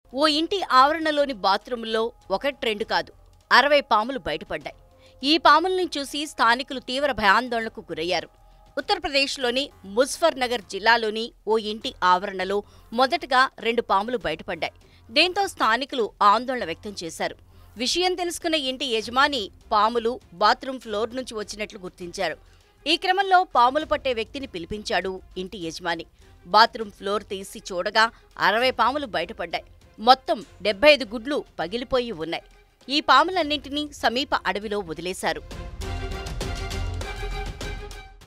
ఓ ఇంటి ఆవరణలోని బాత్రూంలో ఒకటి రెండు కాదు అరవై పాములు బయటపడ్డాయి ఈ పాముల్ని చూసి స్థానికులు తీవ్ర భయాందోళనకు గురయ్యారు ఉత్తరప్రదేశ్లోని ముజఫర్ నగర్ జిల్లాలోని ఓ ఇంటి ఆవరణలో మొదటగా రెండు పాములు బయటపడ్డాయి దీంతో స్థానికులు ఆందోళన వ్యక్తం చేశారు విషయం తెలుసుకున్న ఇంటి యజమాని పాములు బాత్రూం ఫ్లోర్ నుంచి వచ్చినట్లు గుర్తించారు ఈ క్రమంలో పాములు పట్టే వ్యక్తిని పిలిపించాడు ఇంటి యజమాని బాత్రూం ఫ్లోర్ తీసి చూడగా అరవై పాములు బయటపడ్డాయి మొత్తం డెబ్బై ఐదు గుడ్లు పగిలిపోయి ఉన్నాయి ఈ పాములన్నింటినీ సమీప అడవిలో వదిలేశారు